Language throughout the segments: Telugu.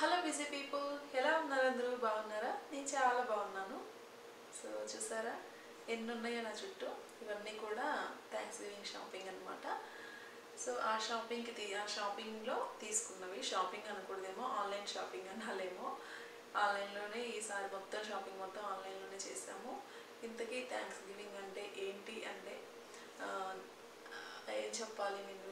హలో బిజీ పీపుల్ ఎలా ఉన్నారు అందరూ బాగున్నారా నేను చాలా బాగున్నాను సో చూసారా ఎన్ని ఉన్నాయో నా చుట్టూ ఇవన్నీ కూడా థ్యాంక్స్ గివింగ్ షాపింగ్ అనమాట సో ఆ షాపింగ్కి తీ ఆ షాపింగ్లో తీసుకున్నవి షాపింగ్ అనకూడదేమో ఆన్లైన్ షాపింగ్ అనాలేమో ఆన్లైన్లోనే ఈసారి మొత్తం షాపింగ్ మొత్తం ఆన్లైన్లోనే చేసాము ఇంతకీ థ్యాంక్స్ గివింగ్ అంటే ఏంటి అంటే ఆ, ఏం చెప్పాలి నేను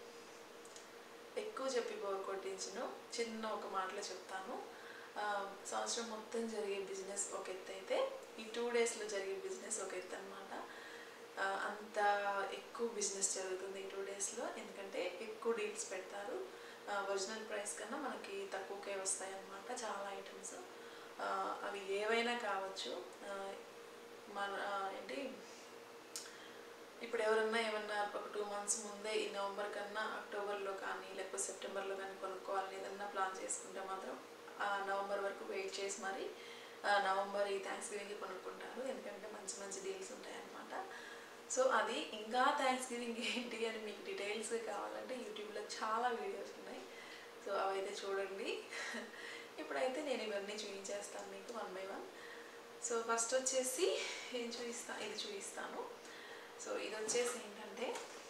ఎక్కువ చెప్పి బోర్ కొట్టించను చిన్న ఒక మాటలో చెప్తాను ఆ, సంవత్సరం మొత్తం జరిగే బిజినెస్ ఒక ఎత్తు అయితే ఈ టూ డేస్లో జరిగే బిజినెస్ ఒక ఎత్తు అనమాట అంత ఎక్కువ బిజినెస్ జరుగుతుంది ఈ టూ డేస్లో ఎందుకంటే ఎక్కువ డీల్స్ పెడతారు ఒరిజినల్ ప్రైస్ కన్నా మనకి తక్కువకే వస్తాయి అన్నమాట చాలా ఐటమ్స్ అవి ఏవైనా కావచ్చు ఆ, మన ఆ, ఏంటి ఇప్పుడు ఎవరన్నా ఏమన్నా ఒక టూ మంత్స్ ముందే ఈ నవంబర్ కన్నా అక్టోబర్లో కానీ లేకపోతే సెప్టెంబర్లో కానీ కొనుక్కోవాలని ఏదన్నా ప్లాన్ చేసుకుంటే మాత్రం ఆ నవంబర్ వరకు వెయిట్ చేసి మరి ఆ నవంబర్ ఈ థ్యాంక్స్ గివింగ్కి కొనుక్కుంటారు ఎందుకంటే మంచి మంచి డీల్స్ ఉంటాయన్నమాట సో అది ఇంకా థ్యాంక్స్ గివింగ్ ఏంటి అని మీకు డీటెయిల్స్ కావాలంటే యూట్యూబ్లో చాలా వీడియోస్ ఉన్నాయి సో అవైతే చూడండి ఇప్పుడైతే నేను ఇవన్నీ చూపించేస్తాను మీకు one by one so first వచ్చేసి ఏం చూపిస్తా ఇది చూపిస్తాను సో ఇది వచ్చేసి ఏంటంటే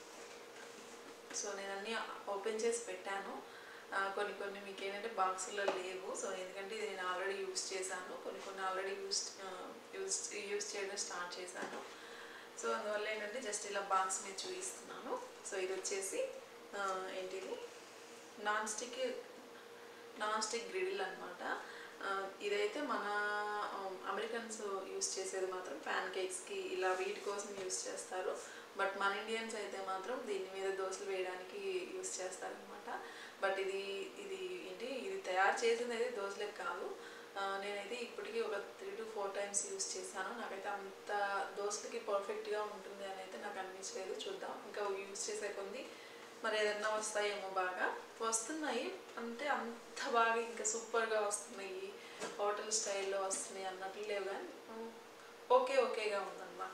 సో నేను అన్నీ ఓపెన్ చేసి పెట్టాను ఆ, కొన్ని కొన్ని మీకు ఏంటంటే బాక్సుల్లో లేవు సో ఎందుకంటే ఇది నేను ఆల్రెడీ యూస్ చేశాను కొన్ని కొన్ని ఆల్రెడీ యూస్ యూస్ యూస్ చేయడం స్టార్ట్ చేశాను సో అందువల్ల ఏంటంటే జస్ట్ ఇలా బాక్స్ మీద చూపిస్తున్నాను సో ఇది వచ్చేసి ఆ, ఏంటిది non stick non stick griddle అనమాట ఇదైతే మన అమెరికన్స్ యూస్ చేసేది మాత్రం ప్యాన్ కేక్స్కి ఇలా వీటి కోసం యూస్ చేస్తారు బట్ మన ఇండియన్స్ అయితే మాత్రం దీని మీద దోశలు వేయడానికి యూస్ చేస్తారనమాట బట్ ఇది ఇది ఏంటి ఇది తయారు చేసింది అయితే దోశలకు కాదు ఆ, నేనైతే ఇప్పటికీ ఒక three to four times use చేశాను నాకైతే అంత దోశలకి పర్ఫెక్ట్గా ఉంటుంది అని అయితే నాకు అనిపించలేదు చూద్దాం ఇంకా యూస్ చేసే కొంది మరి ఏదన్నా వస్తాయేమో బాగా వస్తున్నాయి అంటే అంత బాగా ఇంకా సూపర్గా వస్తున్నాయి హోటల్ స్టైల్లో వస్తున్నాయి అన్నట్లు లేవు కానీ ఉమ్, ఓకే ఓకేగా ఉందన్నమాట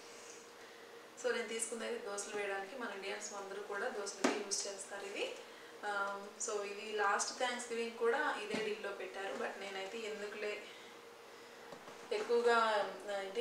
సో నేను తీసుకున్నది దోశలు వేయడానికి మన ఇండియన్స్ అందరూ కూడా దోశలకి యూజ్ చేస్తారు ఇది ఆ, సో ఇది లాస్ట్ థ్యాంక్స్ గివింగ్ కూడా ఇదే డీల్లో పెట్టారు బట్ నేనైతే ఎందుకులే ఎక్కువగా ఏంటి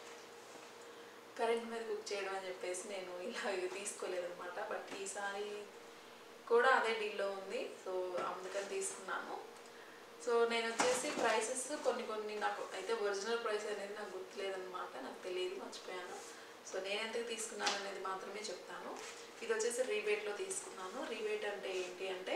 కరెంట్ మీద కుక్ చేయడం అని చెప్పేసి నేను ఇలా ఇవి తీసుకోలేదన్నమాట బట్ ఈసారి కూడా అదే డీల్లో ఉంది సో అందుకని తీసుకున్నాను సో నేను వచ్చేసి ప్రైసెస్ కొన్ని కొన్ని నాకు అయితే ఒరిజినల్ ప్రైస్ అనేది నాకు గుర్తులేదన్నమాట నాకు తెలియదు మర్చిపోయాను సో నేను ఎంతకు తీసుకున్నాను అనేది మాత్రమే చెప్తాను ఇది వచ్చేసి రీబేట్లో తీసుకున్నాను రీబేట్ అంటే ఏంటి అంటే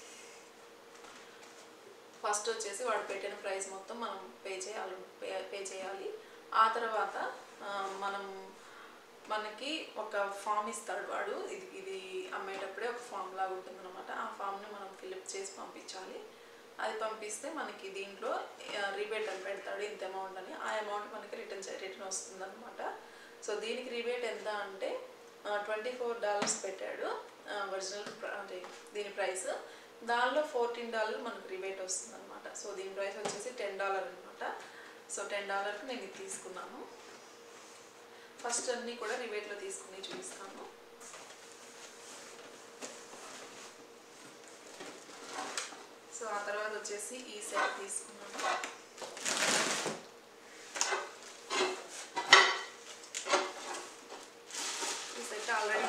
ఫస్ట్ వచ్చేసి వాడు పెట్టిన ప్రైస్ మొత్తం మనం పే చేయాలి పే పే చేయాలి ఆ తర్వాత ఆ, మనం మనకి ఒక ఫామ్ ఇస్తాడు వాడు ఇది ఇది అమ్మేటప్పుడే ఒక ఫామ్ లాగా ఉంటుందన్నమాట ఆ ఫామ్ని మనం ఫిల్అప్ చేసి పంపించాలి అది పంపిస్తే మనకి దీంట్లో రిబేట్ అని పెడతాడు ఇంత అమౌంట్ అని ఆ అమౌంట్ మనకి రిటర్న్ రిటర్న్ వస్తుందన్నమాట సో దీనికి రిబేట్ ఎంత అంటే ట్వంటీ ఫోర్ డాలర్స్ పెట్టాడు ఒరిజినల్ అంటే దీని ప్రైస్ దానిలో ఫోర్టీన్ డాలర్ మనకు రిబేట్ వస్తుంది అనమాట సో దీని ప్రైస్ వచ్చేసి టెన్ డాలర్ అనమాట సో టెన్ డాలర్కి నేను ఇది తీసుకున్నాను ఫస్ట్ అన్నీ కూడా రిబేట్లో తీసుకుని చూపిస్తాను సో ఆ తర్వాత వచ్చేసి ఈ సెట్ తీసుకున్నాను ఈ సెట్ ఆల్రెడీ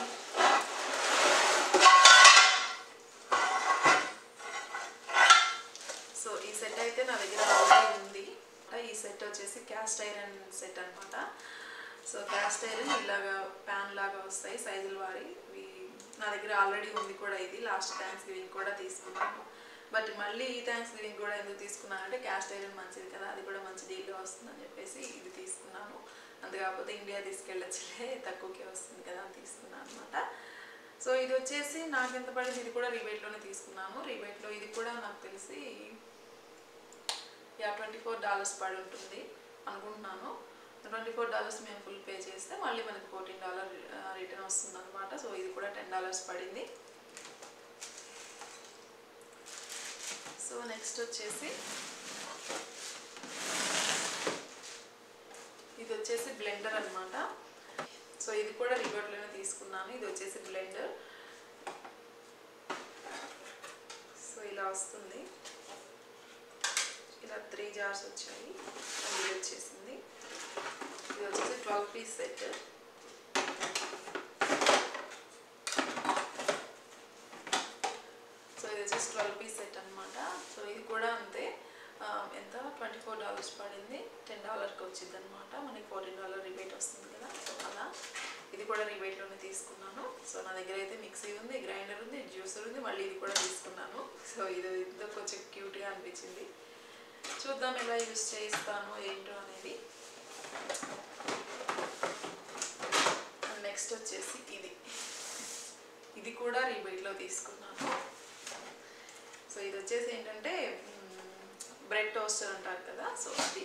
సో ఈ సెట్ అయితే నా దగ్గర ఆల్రెడీ ఉంది ఈ సెట్ వచ్చేసి క్యాస్ట్ ఐరన్ సెట్ అన్నమాట సో క్యాస్ట్ ఐరన్ ఇలాగా ప్యాన్ లాగా వస్తాయి సైజులు వారి ఇవి నా దగ్గర ఆల్రెడీ ఉంది కూడా ఇది లాస్ట్ థ్యాంక్స్ గివింగ్ కూడా తీసుకున్నాను బట్ మళ్ళీ ఈ థ్యాంక్స్ గివింగ్ కూడా ఎందుకు తీసుకున్నానంటే క్యాస్ట్ ఐరన్ మంచిది కదా అది కూడా మంచి డీల్లో వస్తుందని చెప్పేసి ఇది తీసుకున్నాను అంతే కాకపోతే ఇండియా తీసుకెళ్ళొచ్చులే తక్కువకే వస్తుంది కదా అని తీసుకున్నాను అనమాట సో ఇది వచ్చేసి నాకు ఎంత పడింది ఇది కూడా రీబేట్లోనే తీసుకున్నాను రీబేట్లో ఇది కూడా నాకు తెలిసి యా ట్వంటీ ఫోర్ డాలర్స్ పడి ఉంటుంది అనుకుంటున్నాను ట్వంటీ ఫోర్ డాలర్స్ మేము ఫుల్ పే చేస్తే మళ్ళీ మనకి ఫోర్టీన్ డాలర్ రిటర్న్ వస్తుంది అనమాట సో ఇది కూడా టెన్ డాలర్స్ పడింది సో నెక్స్ట్ వచ్చేసి ఇది వచ్చేసి బ్లెండర్ అన్నమాట సో ఇది కూడా రిబోట్లోనే తీసుకున్నాను ఇది వచ్చేసి బ్లెండర్ సో ఇలా వస్తుంది త్రీ జార్స్ వచ్చాయి అండ్ ఇది వచ్చేసింది ఇది వచ్చేసి ట్వెల్వ్ పీస్ సెట్ సో ఇది వచ్చేసి ట్వెల్వ్ పీస్ సెట్ అనమాట సో ఇది కూడా అంతే ఆ, ఎంత ట్వంటీ ఫోర్ డాలర్స్ పడింది టెన్ డాలర్కి వచ్చింది అనమాట మనకి ఫోర్టీన్ డాలర్ రిబేట్ వస్తుంది కదా సో అలా ఇది కూడా రిబేట్లోనే తీసుకున్నాను సో నా దగ్గర అయితే మిక్సీ ఉంది గ్రైండర్ ఉంది జ్యూసర్ ఉంది మళ్ళీ ఇది కూడా తీసుకున్నాను సో ఇది ఇందులో కొంచెం క్యూట్గా అనిపించింది చూద్దాం ఎలా యూస్ చేయిస్తాను ఏంటో అనేది నెక్స్ట్ వచ్చేసి ఇది ఇది కూడా రీబైట్లో తీసుకున్నాను సో ఇది వచ్చేసి ఏంటంటే బ్రెడ్ టోస్టర్ అంటారు కదా సో అది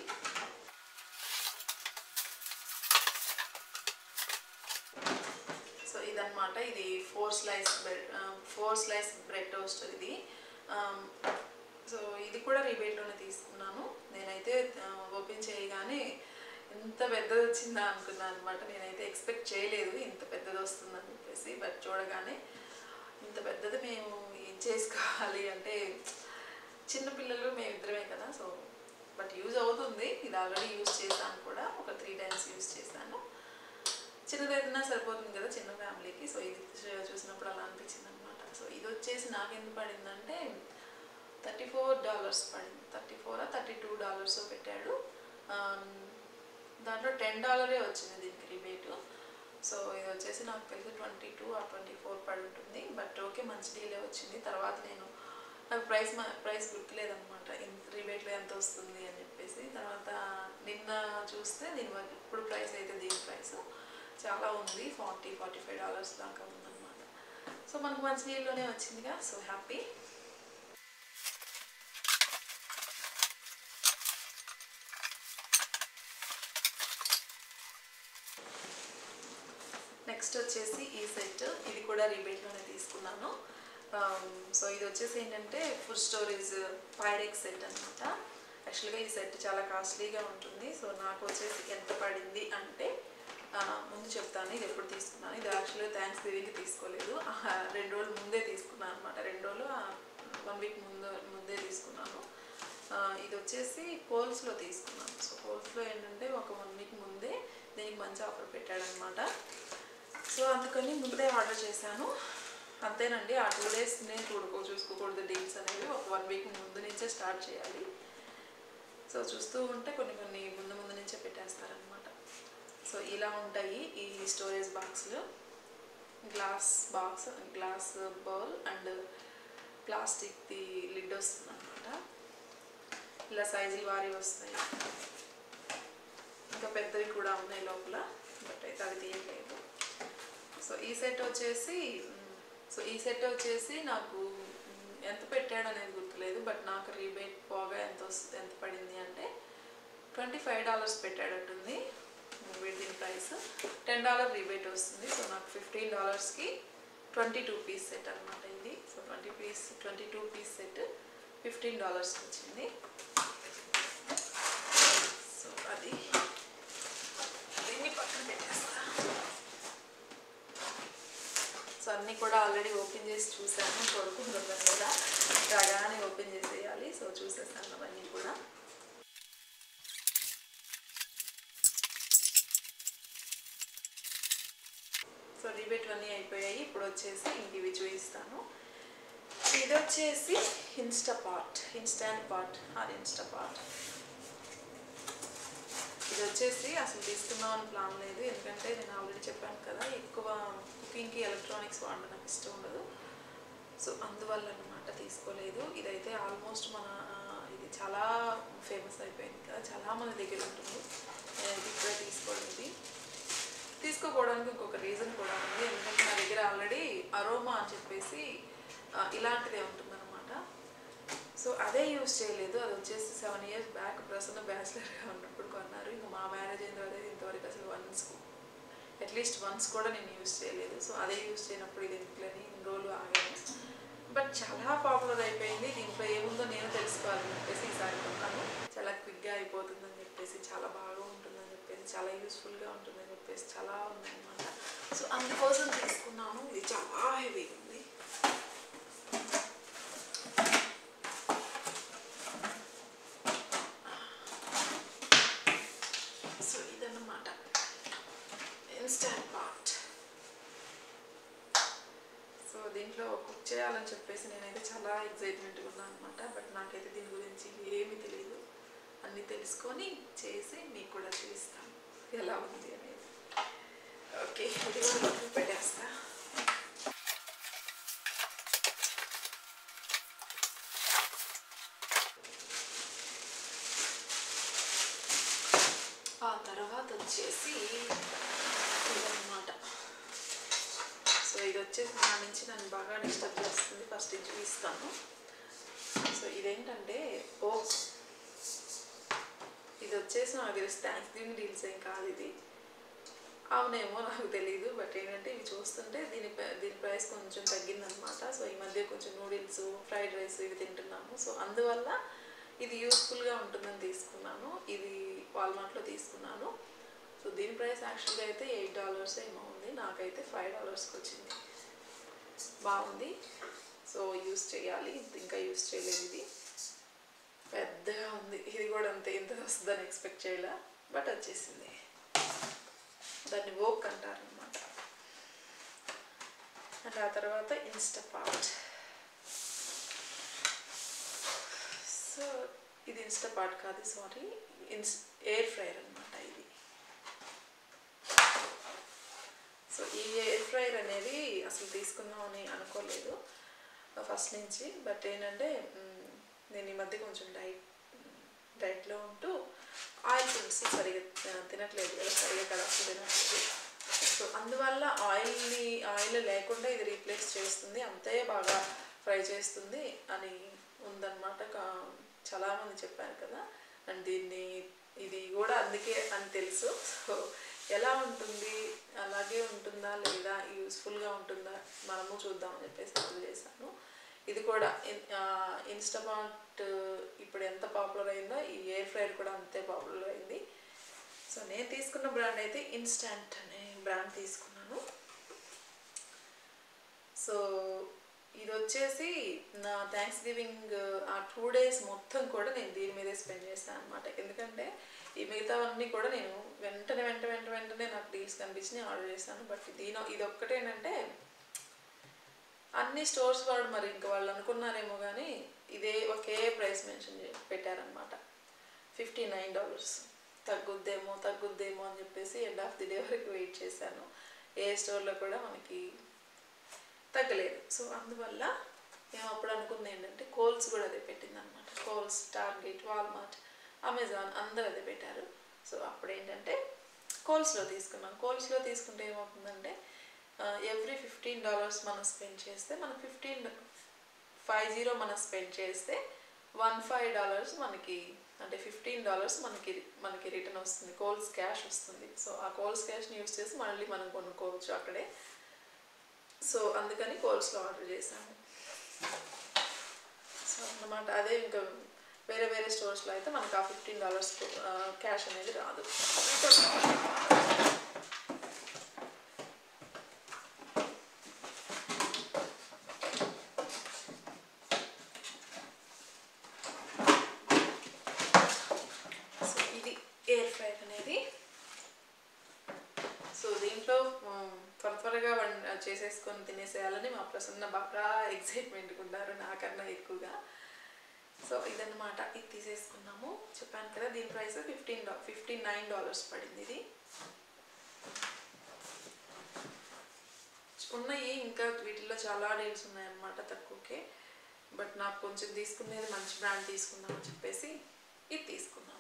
సో ఇదన్నమాట ఇది four slice bread four slice bread toaster ఇది ఆమ్, సో ఇది కూడా రీబేట్లోనే తీసుకున్నాను నేనైతే ఓపెన్ చేయగానే ఎంత పెద్దది వచ్చిందా అనుకున్నాను అనమాట నేనైతే ఎక్స్పెక్ట్ చేయలేదు ఇంత పెద్దది వస్తుందని చెప్పేసి బట్ చూడగానే ఇంత పెద్దది మేము ఏం చేసుకోవాలి అంటే చిన్నపిల్లలు మేము ఇద్దరమే కదా సో బట్ యూజ్ అవుతుంది ఇది ఆల్రెడీ యూజ్ చేశాను కూడా ఒక త్రీ టైమ్స్ యూజ్ చేశాను చిన్నదైనా సరిపోతుంది కదా చిన్న ఫ్యామిలీకి సో ఇది చూ- చూసినప్పుడు అలా అనిపించింది అనమాట సో ఇది వచ్చేసి నాకు ఎంత పడిందంటే థర్టీ ఫోర్ డాలర్స్ పడింది థర్టీ ఫోరా థర్టీ టూ డాలర్స్ పెట్టాడు ఆమ్, దాంట్లో టెన్ డాలరే వచ్చింది దీనికి రిబేటు సో ఇది వచ్చేసి నాకు తెలిసి ట్వంటీ టూ ఆ ట్వంటీ ఫోర్ పడి ఉంటుంది బట్ ఓకే మంచి డీలే వచ్చింది తర్వాత నేను నాకు ప్రైస్ ప్రైస్ గుర్తులేదనమాట ఎంత రిబేట్లో ఎంత వస్తుంది అని చెప్పేసి తర్వాత నిన్న చూస్తే దీని వల్ల ఇప్పుడు ప్రైస్ అయితే దీని ప్రైస్ చాలా ఉంది ఫార్టీ ఫార్టీ ఫైవ్ డాలర్స్ దాకా ఉందన్నమాట సో మనకు మంచి డీల్లోనే వచ్చిందిగా సో హ్యాపీ నెక్స్ట్ వచ్చేసి ఈ సెట్ ఇది కూడా రిబేట్లోనే తీసుకున్నాను సో ఇది వచ్చేసి ఏంటంటే ఫుడ్ స్టోరేజ్ పైరెక్స్ సెట్ అనమాట యాక్చువల్గా ఈ సెట్ చాలా కాస్ట్లీగా ఉంటుంది సో నాకు వచ్చేసి ఎంత పడింది అంటే ఆ, ముందు చెప్తాను ఇది ఎప్పుడు తీసుకున్నాను ఇది యాక్చువల్గా థ్యాంక్స్ గివింగ్కి తీసుకోలేదు ఆ, రెండు రోజులు ముందే తీసుకున్నాను అనమాట రెండు రోజులు వన్ వీక్ ముందు ముందే తీసుకున్నాను ఆ, ఇది వచ్చేసి పోల్స్లో తీసుకున్నాను సో పోల్స్లో ఏంటంటే ఒక వన్ వీక్ ముందే దీనికి మంచి ఆఫర్ పెట్టాడనమాట సో అందుకని ముందే ఆర్డర్ చేశాను అంతేనండి ఆ టూ డేస్నే చూడుకో చూసుకోకూడదు డీల్స్ అనేవి ఒక వన్ వీక్ ముందు నుంచే స్టార్ట్ చేయాలి సో చూస్తూ ఉంటే కొన్ని కొన్ని ముందు ముందు నుంచే పెట్టేస్తారనమాట సో ఇలా ఉంటాయి ఈ స్టోరేజ్ బాక్స్లు glass box glass bowl and ప్లాస్టిక్ది లిడ్ వస్తుంది అనమాట ఇలా సైజులు వారి వస్తాయి ఇంకా పెద్దవి కూడా ఉన్నాయి లోపల బట్ అయితే అవి తీయట్లేదు సో ఈ సెట్ వచ్చేసి మ్, సో ఈ సెట్ వచ్చేసి నాకు మ్, ఎంత పెట్టాడు అనేది గుర్తులేదు బట్ నాకు రీబేట్ పోగా ఎంత వస్తుంది ఎంత పడింది అంటే ట్వంటీ ఫైవ్ డాలర్స్ పెట్టాడట్టుంది వీడి దీని ప్రైస్ టెన్ డాలర్ రీబేట్ వస్తుంది సో నాకు ఫిఫ్టీన్ డాలర్స్కి ట్వంటీ టూ పీస్ సెట్ అనమాట ఇది so twenty piece twenty two piece set fifteen డాలర్స్కి వచ్చింది సో అది దీన్ని పక్కన పెట్టేస్తా సో అన్నీ కూడా ఆల్రెడీ ఓపెన్ చేసి చూసాను పడుకుంటున్నాను కూడా రాగానే ఓపెన్ చేసేయాలి సో చూసేసాను అవన్నీ కూడా సో రిబేట్ అన్నీ అయిపోయాయి ఇప్పుడు వచ్చేసి ఇంక ఇవి చూపిస్తాను ఇది వచ్చేసి Insta Pot Instant Pot or Insta Pot ఇది వచ్చేసి అసలు తీసుకుందామని ప్లాన్ లేదు ఎందుకంటే నేను ఆల్రెడీ చెప్పాను కదా ఎక్కువ కుకింగ్కి ఎలక్ట్రానిక్స్ వాడడం నాకు ఇష్టం ఉండదు సో అందువల్ల అనమాట తీసుకోలేదు ఇదైతే ఆల్మోస్ట్ మన ఆ, ఇది చాలా ఫేమస్ అయిపోయింది కదా చాలా మంది దగ్గర ఉంటుంది నేను ఇప్పుడే తీసుకోవడం ఇది తీసుకోపోవడానికి ఇంకొక రీజన్ కూడా ఉంది ఎందుకంటే నా దగ్గర ఆల్రెడీ అరోమా అని చెప్పేసి ఆ, ఇలాంటిదే ఉంటుందన్నమాట సో అదే యూస్ చేయలేదు అది వచ్చేసి సెవెన్ ఇయర్స్ బ్యాక్ ప్రసన్న బ్యాచిలర్గా ఉన్నప్పుడు కొన్నారు ఇంకా మా మ్యారేజ్ అయిన తర్వాత ఇంతవరకు అసలు వన్స్ అట్లీస్ట్ వన్స్ కూడా నేను యూస్ చేయలేదు సో అదే యూస్ చేయనప్పుడు ఇది ఎందుకులని ఇన్ని రోజులు ఆగాను బట్ చాలా పాపులర్ అయిపోయింది దీంట్లో ఏముందో నేను తెలుసుకోవాలని చెప్పేసి ఈసారి కొన్నాను చాలా క్విక్గా అయిపోతుందని చెప్పేసి చాలా బాగా ఉంటుందని చెప్పేసి చాలా యూస్ఫుల్గా ఉంటుందని చెప్పేసి చాలా ఉందన్నమాట సో అందుకోసం తీసుకున్నాను ఇది చాలా హెవీ ఉంది దీంట్లో కుక్ చేయాలని చెప్పేసి నేనైతే చాలా ఎగ్జైట్మెంట్గా ఉన్నాను అనమాట బట్ నాకైతే దీని గురించి ఏమీ తెలియదు అన్నీ తెలుసుకొని చేసి మీకు కూడా చూపిస్తాను ఎలా ఉంది అనేది ఓకే ఇది కూడా పక్కన పెట్టేస్తా ఆ తర్వాత వచ్చేసి ఇదన్నమాట సో ఇది వచ్చేసి నా నుంచి నన్ను బాగా డిస్టర్బ్ చేస్తుంది ఫస్ట్ ఇది చూపిస్తాను సో ఇదేంటంటే ఓక్స్ ఇది వచ్చేసి నాకు తెలిసి థ్యాంక్స్ గివింగ్ డీల్స్ ఏం కాదు ఇది అవునేమో నాకు తెలియదు బట్ ఏంటంటే ఇవి చూస్తుంటే దీని ప్ర- దీని ప్రైస్ కొంచెం తగ్గిందనమాట సో ఈ మధ్య కొంచెం నూడిల్స్ ఫ్రైడ్ రైస్ ఇవి తింటున్నాము సో అందువల్ల ఇది యూస్ఫుల్గా ఉంటుందని తీసుకున్నాను ఇది వాల్మార్ట్లో తీసుకున్నాను సో దీని ప్రైస్ యాక్చువల్గా అయితే ఎయిట్ డాలర్స్ ఏమో ఉంది నాకైతే ఫైవ్ డాలర్స్కి వచ్చింది బాగుంది సో యూస్ చేయాలి ఇంకా యూస్ చేయలేదు ఇది పెద్దగా ఉంది ఇది కూడా అంతే ఇంత వస్తుందని ఎక్స్పెక్ట్ చేయలే బట్ వచ్చేసింది దాన్ని వోక్ అంటారు అనమాట అండ్ ఆ తర్వాత ఇన్స్టాపాట్ సో ఇది ఇన్స్టాపాట్ కాదు సారీ ఇన్స్ ఎయిర్ ఫ్రైయర్ అనమాట ఇది సో ఈ ఎయిర్ ఫ్రైయర్ అనేది అసలు తీసుకుందామని అనుకోలేదు ఫస్ట్ నుంచి బట్ ఏంటంటే మ్, నేను ఈ మధ్య కొంచెం డైట్ డైట్లో ఉంటూ ఆయిల్ ఫుడ్స్ సరిగా ఆ, తినట్లేదు కదా సరిగా కదా అసలు తినట్లేదు సో అందువల్ల ఆయిల్ని ఆయిల్ లేకుండా ఇది రీప్లేస్ చేస్తుంది అంతే బాగా ఫ్రై చేస్తుంది అని ఉందన్నమాట కా- చాలామంది చెప్పారు కదా అండ్ దీన్ని ఇది కూడా అందుకే అని తెలుసు సో ఎలా ఉంటుంది అలాగే ఉంటుందా లేదా యూస్ఫుల్గా ఉంటుందా మనము చూద్దామని చెప్పేసి అప్పుడు చేశాను ఇది కూడా ఇన్స్టామార్ట్ ఇప్పుడు ఎంత పాపులర్ అయిందో ఈ ఎయిర్ ఫ్రైర్ కూడా అంతే పాపులర్ అయింది సో నేను తీసుకున్న బ్రాండ్ అయితే ఇన్స్టంట్ అనే బ్రాండ్ తీసుకున్నాను సో ఇది వచ్చేసి నా థ్యాంక్స్ గివింగ్ ఆ టూ డేస్ మొత్తం కూడా నేను దీని మీదే స్పెండ్ చేశాను అనమాట ఎందుకంటే ఈ మిగతావన్నీ కూడా నేను వెంటనే వెంట వెంట వెంటనే నాకు డీల్స్ కనిపించినాయి ఆర్డర్ చేశాను బట్ దీని ఇది ఒక్కటేనంటే అన్ని స్టోర్స్ వాడు మరి ఇంకా వాళ్ళు అనుకున్నారేమో కానీ ఇదే ఒకే ప్రైస్ మెన్షన్ చే- పెట్టారనమాట ఫిఫ్టీ నైన్ డాలర్స్ తగ్గుద్దేమో తగ్గుద్దేమో అని చెప్పేసి ఎండ్ ఆఫ్ ది డే వరకు వెయిట్ చేశాను ఏ స్టోర్లో కూడా మనకి తగ్గలేదు సో అందువల్ల మేము అప్పుడు అనుకుంది ఏంటంటే కోల్స్ కూడా అదే పెట్టింది అనమాట కోల్స్ టార్గెట్ వాల్మార్ట్ అమెజాన్ అందరూ అదే పెట్టారు సో అప్పుడు ఏంటంటే కోల్స్లో తీసుకున్నాం కోల్స్లో తీసుకుంటే ఏమవుతుందంటే ఎవ్రీ ఫిఫ్టీన్ డాలర్స్ మనం స్పెండ్ చేస్తే మనకు ఫిఫ్టీన్ ఫైవ్ జీరో మనం స్పెండ్ చేస్తే వన్ ఫైవ్ డాలర్స్ మనకి అంటే ఫిఫ్టీన్ డాలర్స్ మనకి మనకి రిటర్న్ వస్తుంది కోల్స్ క్యాష్ వస్తుంది సో ఆ కోల్స్ క్యాష్ని యూస్ చేసి మళ్ళీ మనం కొనుక్కోవచ్చు అక్కడే సో అందుకని కోల్స్లో ఆర్డర్ చేశాము సో అన్నమాట అదే ఇంకా వేరే వేరే స్టోర్స్లో అయితే మనకు ఆ ఫిఫ్టీన్ డాలర్స్ క్యాష్ అనేది రాదు సో ఇది ఎయిర్ ఫ్రైర్ అనేది సో దీంట్లో మ్, త్వర త్వరగా వం చేసేసుకొని తినేసేయాలని మా ప్రసన్న బాగా ఎగ్జైట్మెంట్గా ఉన్నారు నాకన్నా ఎక్కువగా సో ఇదన్నమాట ఇది తీసేసుకున్నాము చెప్పాను కదా దీని ప్రైస్ ఫిఫ్టీన్ డా ఫిఫ్టీ నైన్ డాలర్స్ పడింది ఇది ఉన్నాయి ఇంకా వీటిల్లో చాలా డీల్స్ ఉన్నాయన్నమాట తక్కువకే బట్ నాకు కొంచెం తీసుకునేది మంచి బ్రాండ్ తీసుకుందామని చెప్పేసి ఇది తీసుకున్నాను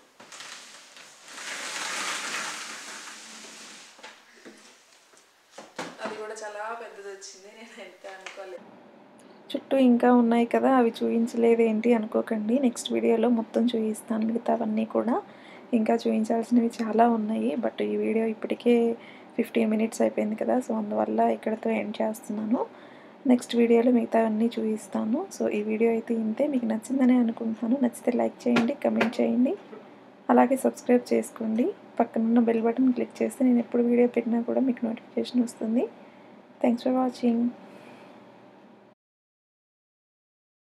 అది కూడా చాలా పెద్దది వచ్చింది నేను ఎంత అనుకోలేదు చుట్టూ ఇంకా ఉన్నాయి కదా అవి చూపించలేదు ఏంటి అనుకోకండి నెక్స్ట్ వీడియోలో మొత్తం చూపిస్తాను మిగతావన్నీ కూడా ఇంకా చూపించాల్సినవి చాలా ఉన్నాయి బట్ ఈ వీడియో ఇప్పటికే ఫిఫ్టీన్ మినిట్స్ అయిపోయింది కదా సో అందువల్ల ఇక్కడతో ఎండ్ చేస్తున్నాను నెక్స్ట్ వీడియోలో మిగతావన్నీ చూపిస్తాను సో ఈ వీడియో అయితే ఇంతే మీకు నచ్చిందని అనుకుంటున్నాను నచ్చితే లైక్ చేయండి కమెంట్ చేయండి అలాగే సబ్స్క్రైబ్ చేసుకోండి పక్కనున్న బెల్ బటన్ క్లిక్ చేస్తే నేను ఎప్పుడు వీడియో పెట్టినా కూడా మీకు నోటిఫికేషన్ వస్తుంది థ్యాంక్స్ ఫర్ వాచింగ్